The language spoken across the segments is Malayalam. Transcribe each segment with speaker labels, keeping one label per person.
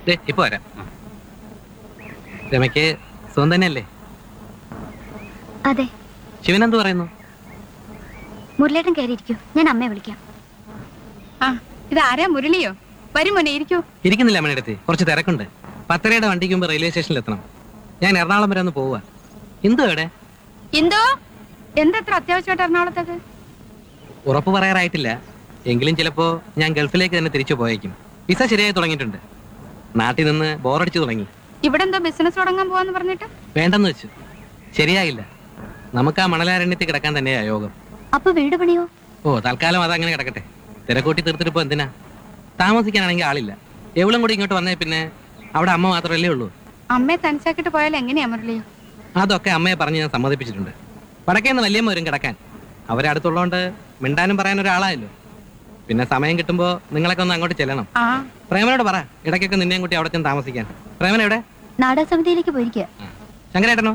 Speaker 1: ദേ, ഇപ്പൊ വരാം രമയ്ക്ക് സുഖം തന്നെയല്ലേ
Speaker 2: അതെ
Speaker 1: ശിവൻ എന്ത് പറയുന്നു
Speaker 2: മുരളേട്ടൻ കയറിയിരിക്കൂ ഞാൻ അമ്മയെ വിളിക്കാം
Speaker 3: ആ ഇത് ആരാ മുരളിയോ വരും മോനെ ഇരിക്കൂ
Speaker 1: ഇരിക്കുന്നില്ല അമ്മയുടെ കുറച്ച് തിരക്കുണ്ട് പത്തരയുടെ വണ്ടിക്ക് മുമ്പ് റെയിൽവേ സ്റ്റേഷനിൽ എത്തണം ഞാൻ എറണാകുളം വരെ ഒന്ന് പോവുക എന്തോ എവിടെ
Speaker 3: എന്തോ എന്തത്ര അത്യാവശ്യമായിട്ട് എറണാകുളത്തേക്ക്
Speaker 1: ഉറപ്പ് പറയാറായിട്ടില്ല എങ്കിലും ചിലപ്പോ ഞാൻ ഗൾഫിലേക്ക് തന്നെ തിരിച്ചു പോയേക്കും വിസ ശരിയായി തുടങ്ങിയിട്ടുണ്ട് നാട്ടിൽ നിന്ന് ബോറടിച്ചു തുടങ്ങി
Speaker 3: ഇവിടെ എന്തോ ബിസിനസ് തുടങ്ങാൻ പോവാന്ന് പറഞ്ഞിട്ട്
Speaker 1: വേണ്ടെന്ന് വെച്ചു ശരിയായില്ല നമുക്ക് ആ മണലാരണ്യത്തിൽ കിടക്കാൻ തന്നെയാ യോഗം
Speaker 2: അപ്പൊ വീട് പണിയോ
Speaker 1: ഓ തൽക്കാലം അതങ്ങനെ കിടക്കട്ടെ തിരക്കൂട്ടി തീർത്തിട്ട് ഇപ്പൊ എന്തിനാ താമസിക്കാനാണെങ്കിൽ ആളില്ല എവളും കൂടി ഇങ്ങോട്ട് വന്നേ പിന്നെ അവിടെ അമ്മ മാത്രമല്ലേ ഉള്ളൂ
Speaker 3: അമ്മയെ തനിച്ചാക്കിട്ട് പോയാൽ എങ്ങനെയാ മുരളി
Speaker 1: അതൊക്കെ അമ്മയെ പറഞ്ഞ് ഞാൻ സമ്മതിപ്പിച്ചിട്ടുണ്ട് വടക്കേന്ന് വല്യമ്മ വരും കിടക്കാൻ അവരെ അടുത്തുള്ളതുകൊണ്ട് മിണ്ടാനും പറയാൻ ഒരാളായല്ലോ പിന്നെ സമയം കിട്ടുമ്പോ നിങ്ങളൊക്കെ ഒന്ന് അങ്ങോട്ട് ചെല്ലണം
Speaker 3: ആ
Speaker 1: പ്രേമനോട് പറ ഇടയ്ക്കൊക്കെ നിന്നെയും കൂട്ടി അവിടെ ചെന്ന് താമസിക്കാൻ പ്രേമന എവിടെ
Speaker 2: നാടക സമിതിയിലേക്ക് പോയിരിക്കുക
Speaker 1: ആ. ശങ്കരേട്ടനോ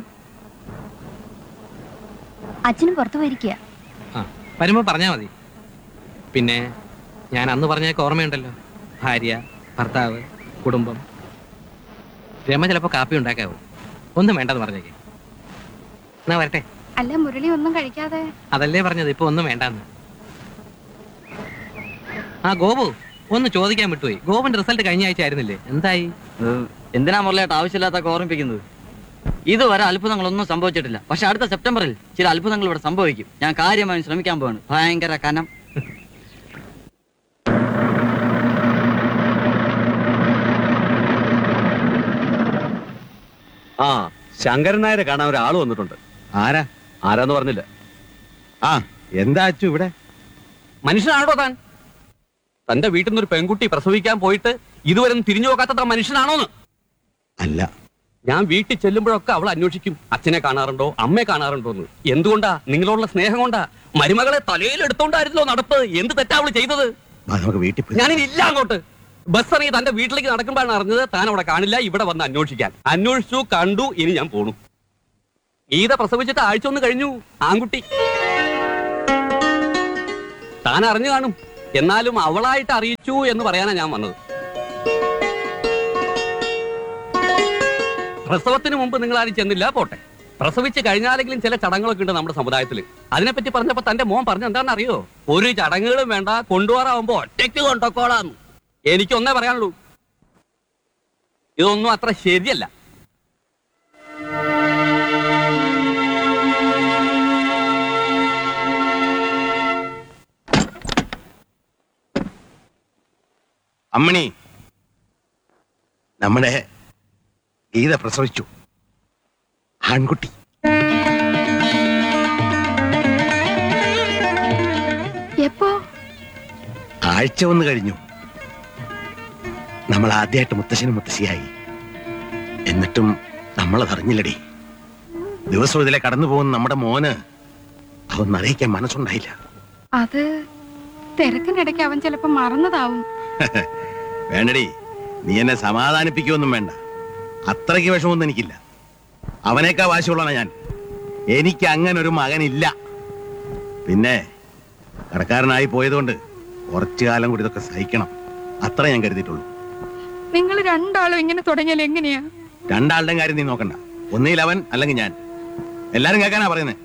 Speaker 2: അച്ഛനും പുറത്തു പോയിരിക്കുക
Speaker 1: ആ വരുമ്പോ പറഞ്ഞാ മതി പിന്നെ ഞാൻ അന്ന് പറഞ്ഞൊക്കെ ഓർമ്മയുണ്ടല്ലോ ഭാര്യ ഭർത്താവ് കുടുംബം രമ ചിലപ്പോ കാപ്പി ഉണ്ടാക്കാവും ഒന്നും വേണ്ടെന്ന് പറഞ്ഞേക്കെ എന്നാ വരട്ടെ
Speaker 3: അല്ല മുരളി ഒന്നും കഴിക്കാതെ
Speaker 1: അതല്ലേ പറഞ്ഞത് ഇപ്പൊ ഒന്നും വേണ്ടാന്ന് ആ ഗോപു ഒന്ന് ചോദിക്കാൻ വിട്ടുപോയി ഗോപുന്റെ റിസൾട്ട് കഴിഞ്ഞ ആഴ്ച ആയിരുന്നില്ലേ എന്തായി
Speaker 4: ഏഹ്, എന്തിനാ മുരളിയായിട്ട് ആവശ്യമില്ലാത്തൊക്കെ ഓർമ്മിപ്പിക്കുന്നത് ഇതുവരെ അത്ഭുതങ്ങളൊന്നും സംഭവിച്ചിട്ടില്ല പക്ഷെ അടുത്ത സെപ്റ്റംബറിൽ ചില അത്ഭുതങ്ങൾ ഇവിടെ സംഭവിക്കും ഞാൻ കാര്യമായി ശ്രമിക്കാൻ പോവാണ് ഭയങ്കര കനം
Speaker 5: ആ ശങ്കരൻ നായരെ കാണാൻ ഒരാൾ വന്നിട്ടുണ്ട്
Speaker 6: ആരാ
Speaker 5: ആരാന്ന് പറഞ്ഞില്ല
Speaker 6: ആ എന്താ അച്ചു ഇവിടെ
Speaker 5: മനുഷ്യനാണോ താൻ തന്റെ വീട്ടിൽ നിന്ന് ഒരു പെൺകുട്ടി പ്രസവിക്കാൻ പോയിട്ട് ഇതുവരെ ഒന്നും തിരിഞ്ഞു നോക്കാത്ത മനുഷ്യനാണോന്ന്
Speaker 6: അല്ല
Speaker 5: ഞാൻ വീട്ടിൽ ചെല്ലുമ്പോഴൊക്കെ അവൾ അന്വേഷിക്കും അച്ഛനെ കാണാറുണ്ടോ അമ്മയെ കാണാറുണ്ടോ എന്ന് എന്തുകൊണ്ടാ നിങ്ങളോടുള്ള സ്നേഹം കൊണ്ടാ മരുമകളെ തലയിൽ എടുത്തോണ്ടായിരുന്നല്ലോ നടപ്പ് എന്ത് തെറ്റാ അവള് ചെയ്തത്
Speaker 6: വാ, നമുക്ക് വീട്ടിൽ പോയി
Speaker 5: ഞാനിനി ഇല്ല അങ്ങോട്ട് ബസ് ഇറങ്ങി തന്റെ വീട്ടിലേക്ക് നടക്കുമ്പോഴാണ് അറിഞ്ഞത് താൻ അവിടെ കാണില്ല ഇവിടെ വന്ന് അന്വേഷിക്കാൻ അന്വേഷിച്ചു കണ്ടു ഇനി ഞാൻ പോണു ഗീത പ്രസവിച്ചിട്ട് ആഴ്ച ഒന്ന് കഴിഞ്ഞു ആൺകുട്ടി താൻ അറിഞ്ഞു കാണും എന്നാലും അവളായിട്ട് അറിയിച്ചു എന്ന് പറയാനാ ഞാൻ വന്നത് പ്രസവത്തിന് മുമ്പ് നിങ്ങൾ ആരും ചെന്നില്ല പോട്ടെ പ്രസവിച്ച് കഴിഞ്ഞാലെങ്കിലും ചില ചടങ്ങുകളൊക്കെ ഉണ്ട് നമ്മുടെ സമുദായത്തിൽ അതിനെപ്പറ്റി പറഞ്ഞപ്പോ തന്റെ മോൻ പറഞ്ഞ എന്താണെന്ന് അറിയോ ഒരു ചടങ്ങുകളും വേണ്ട കൊണ്ടുപോറാവുമ്പോ ഒറ്റയ്ക്ക് കൊണ്ടോക്കോളാം എനിക്കൊന്നേ പറയാനുള്ളൂ ഇതൊന്നും അത്ര ശരിയല്ല
Speaker 6: അമ്മണി നമ്മുടെ ഗീത പ്രസവിച്ചു ആൺകുട്ടി
Speaker 3: എപ്പോ
Speaker 6: ആഴ്ച ഒന്ന് കഴിഞ്ഞു നമ്മൾ ആദ്യമായിട്ട് മുത്തശ്ശനും മുത്തശ്ശിയായി എന്നിട്ടും നമ്മളത് അറിഞ്ഞില്ലടി ദിവസവും ഇതിലെ കടന്നു പോകുന്ന നമ്മുടെ മോന് അതൊന്നും അറിയിക്കാൻ മനസ്സുണ്ടായില്ല
Speaker 3: അത് തിരക്കിനിടയ്ക്ക് അവൻ ചിലപ്പോ മറന്നതാവും
Speaker 6: വേണ്ടടി നീ എന്നെ സമാധാനിപ്പിക്കുകയൊന്നും വേണ്ട അത്രയ്ക്ക് വിഷമൊന്നും എനിക്കില്ല അവനേക്കാ വാശിയുള്ളതാണ് ഞാൻ എനിക്ക് അങ്ങനെ ഒരു മകനില്ല പിന്നെ കടക്കാരനായി പോയതുകൊണ്ട് കുറച്ചു കാലം കൂടി ഇതൊക്കെ സഹിക്കണം അത്ര ഞാൻ കരുതിയിട്ടുള്ളൂ
Speaker 3: നിങ്ങൾ രണ്ടാളും ഇങ്ങനെ തുടങ്ങിയാൽ എങ്ങനെയാ
Speaker 6: രണ്ടാളുടെയും കാര്യം നീ നോക്കണ്ട ഒന്നിൽ അവൻ അല്ലെങ്കിൽ ഞാൻ എല്ലാരും കേൾക്കാനാ പറയുന്നത്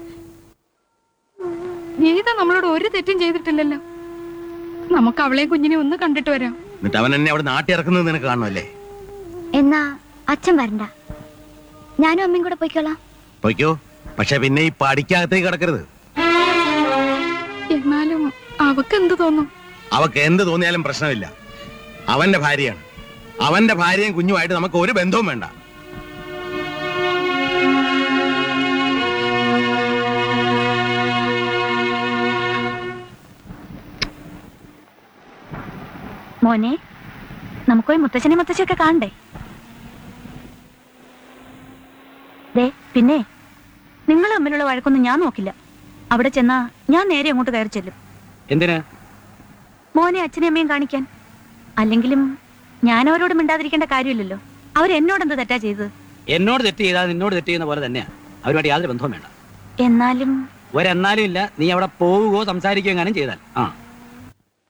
Speaker 3: ഗീത നമ്മളോട് ഒരു തെറ്റും ചെയ്തിട്ടില്ലല്ലോ നമുക്ക് അവളെയും കുഞ്ഞിനെ ഒന്ന് കണ്ടിട്ട് വരാം
Speaker 6: എന്നിട്ട് അവൻ എന്നെ അവിടെ നാട്ടി ഇറക്കുന്നത് നിനക്ക് കാണുമല്ലേ
Speaker 2: എന്നാ അച്ഛൻ വരണ്ട ഞാനും അമ്മയും കൂടെ പോയിക്കോളാം
Speaker 6: പൊയ്ക്കോ പക്ഷെ പിന്നെ ഈ പഠിക്കകത്തേക്ക് കിടക്കരുത്
Speaker 3: എന്നാലും അവക്ക് എന്ത് തോന്നും
Speaker 6: അവക്ക് എന്ത് തോന്നിയാലും പ്രശ്നമില്ല അവന്റെ ഭാര്യയാണ് അവന്റെ ഭാര്യയും കുഞ്ഞുമായിട്ട് നമുക്ക് ഒരു ബന്ധവും വേണ്ട
Speaker 2: മോനെ നമുക്കൊരു മുത്തച്ഛനെ മുത്തശ്ശിയൊക്കെ കാണണ്ടേ ദേ പിന്നെ നിങ്ങൾ തമ്മിലുള്ള വഴക്കൊന്നും ഞാൻ നോക്കില്ല അവിടെ ചെന്നാ ഞാൻ നേരെ അങ്ങോട്ട് കയറി ചെല്ലും
Speaker 1: എന്തിനാ
Speaker 2: മോനെ അച്ഛനെ അമ്മയും കാണിക്കാൻ അല്ലെങ്കിലും ഞാൻ അവരോട് മിണ്ടാതിരിക്കേണ്ട കാര്യമില്ലല്ലോ അവർ എന്നോടെന്ത് തെറ്റാ ചെയ്തത്
Speaker 7: എന്നോട് തെറ്റ് ചെയ്താൽ നിന്നോട് തെറ്റ് ചെയ്യുന്ന പോലെ തന്നെയാ അവരുമായിട്ട് യാതൊരു ബന്ധവും വേണ്ട
Speaker 2: എന്നാലും
Speaker 7: ഒരെന്നാലും ഇല്ല നീ അവിടെ പോവുകയോ സംസാരിക്കുകയോ എങ്ങാനും ചെയ്താൽ ആ